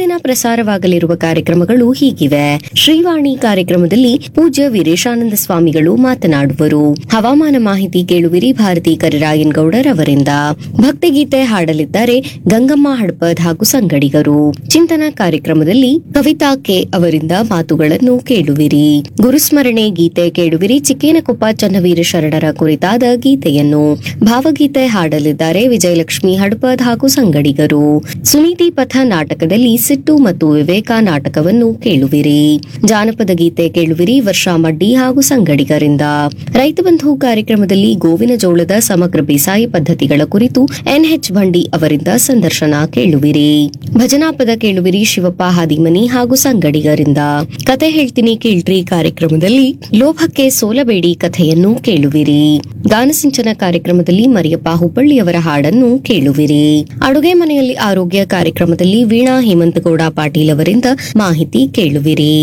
ಇಂದಿನ ಪ್ರಸಾರವಾಗಲಿರುವ ಕಾರ್ಯಕ್ರಮಗಳು ಹೀಗಿವೆ ಶ್ರೀವಾಣಿ ಕಾರ್ಯಕ್ರಮದಲ್ಲಿ ಪೂಜ್ಯ ವೀರೇಶಾನಂದ ಸ್ವಾಮಿಗಳು ಮಾತನಾಡುವರು ಹವಾಮಾನ ಮಾಹಿತಿ ಕೇಳುವಿರಿ ಭಾರತಿ ಕರಿರಾಯನ್ ಗೌಡರ್ ಅವರಿಂದ ಭಕ್ತಿಗೀತೆ ಹಾಡಲಿದ್ದಾರೆ ಗಂಗಮ್ಮ ಹಡ್ಪದ್ ಹಾಗೂ ಸಂಗಡಿಗರು ಚಿಂತನ ಕಾರ್ಯಕ್ರಮದಲ್ಲಿ ಕವಿತಾ ಕೆ ಅವರಿಂದ ಮಾತುಗಳನ್ನು ಕೇಳುವಿರಿ ಗುರುಸ್ಮರಣೆ ಗೀತೆ ಕೇಳುವಿರಿ ಚಿಕ್ಕೇನಕೊಪ್ಪ ಚನ್ನವೀರ ಶರಣರ ಕುರಿತಾದ ಗೀತೆಯನ್ನು ಭಾವಗೀತೆ ಹಾಡಲಿದ್ದಾರೆ ವಿಜಯಲಕ್ಷ್ಮಿ ಹಡ್ಪದ್ ಹಾಗೂ ಸಂಗಡಿಗರು ಸುನೀತಿ ಪಥ ನಾಟಕದಲ್ಲಿ ಸಿಟ್ಟು ಮತ್ತು ವಿವೇಕ ನಾಟಕವನ್ನು ಕೇಳುವಿರಿ ಜಾನಪದ ಗೀತೆ ಕೇಳುವಿರಿ ವರ್ಷಾ ಮಡ್ಡಿ ಹಾಗೂ ಸಂಗಡಿಗರಿಂದ ರೈತ ಬಂಧು ಕಾರ್ಯಕ್ರಮದಲ್ಲಿ ಗೋವಿನ ಜೋಳದ ಸಮಗ್ರ ಬೇಸಾಯ ಪದ್ಧತಿಗಳ ಕುರಿತು ಎನ್ಎಚ್ ಬಂಡಿ ಅವರಿಂದ ಸಂದರ್ಶನ ಕೇಳುವಿರಿ ಭಜನಾ ಪದ ಕೇಳುವಿರಿ ಶಿವಪ್ಪ ಹಾದಿಮನಿ ಹಾಗೂ ಸಂಗಡಿಗರಿಂದ ಕತೆ ಹೇಳ್ತೀನಿ ಕೇಳ್ರಿ ಕಾರ್ಯಕ್ರಮದಲ್ಲಿ ಲೋಭಕ್ಕೆ ಸೋಲಬೇಡಿ ಕಥೆಯನ್ನು ಕೇಳುವಿರಿ ಗಾನಸಿಂಚನ ಕಾರ್ಯಕ್ರಮದಲ್ಲಿ ಮರಿಯಪ್ಪ ಹುಬ್ಬಳ್ಳಿಯವರ ಹಾಡನ್ನು ಕೇಳುವಿರಿ ಅಡುಗೆ ಮನೆಯಲ್ಲಿ ಆರೋಗ್ಯ ಕಾರ್ಯಕ್ರಮದಲ್ಲಿ ವೀಣಾ ಹೇಮಂತಗೌಡ ಪಾಟೀಲ್ ಅವರಿಂದ ಮಾಹಿತಿ ಕೇಳುವಿರಿ